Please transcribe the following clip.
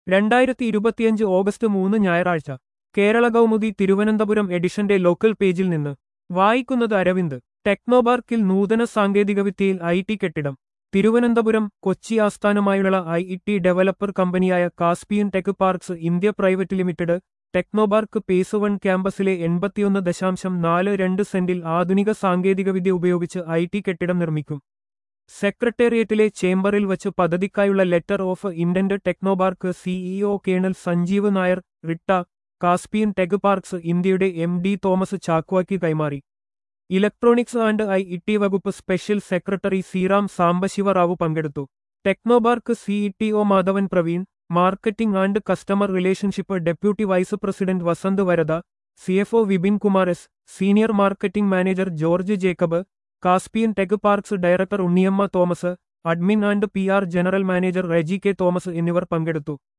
രണ്ടായിരത്തി ഇരുപത്തിയഞ്ച് ഓഗസ്റ്റ് മൂന്ന് ഞായറാഴ്ച കേരള കൗമുദി തിരുവനന്തപുരം എഡിഷന്റെ ലോക്കൽ പേജിൽ നിന്ന് വായിക്കുന്നത് അരവിന്ദ് ടെക്നോപാർക്കിൽ നൂതന സാങ്കേതികവിദ്യയിൽ ഐ ടി കെട്ടിടം തിരുവനന്തപുരം കൊച്ചി ആസ്ഥാനമായുള്ള ഐ ടി ഡെവലപ്പർ കമ്പനിയായ Caspian tech parks India private limited Technopark phase one ക്യാമ്പസിലെ എൺപത്തിയൊന്ന് ദശാംശം നാല് രണ്ട് സെന്റിൽ ആധുനിക സാങ്കേതികവിദ്യ ഉപയോഗിച്ച് ഐ ടി കെട്ടിടം നിർമ്മിക്കും സെക്രട്ടേറിയറ്റിലെ ചേംബറിൽ വച്ച് പദ്ധതിക്കായുള്ള letter of intent Technopark CEO colonel Sanjeev Nair റിട്ട കാസ്പിയൻ ടെക് പാർക്സ് ഇന്ത്യയുടെ എം ഡി തോമസ് ചാക്വാക്കി കൈമാറി ഇലക്ട്രോണിക്സ് ആൻഡ് ഐ ഇ വകുപ്പ് സ്പെഷ്യൽ സെക്രട്ടറി സീറാം സാംബശിവ റാവു പങ്കെടുത്തു Technopark CETO Madhavan Praveen marketing and customer relationship deputy vice president Vasanth Varada CFO Vipin Kumar S senior marketing manager George Jacob Caspian tech parks director Unniamma Thomas admin and P R general manager Reji K Thomas എന്നിവർ പങ്കെടുത്തു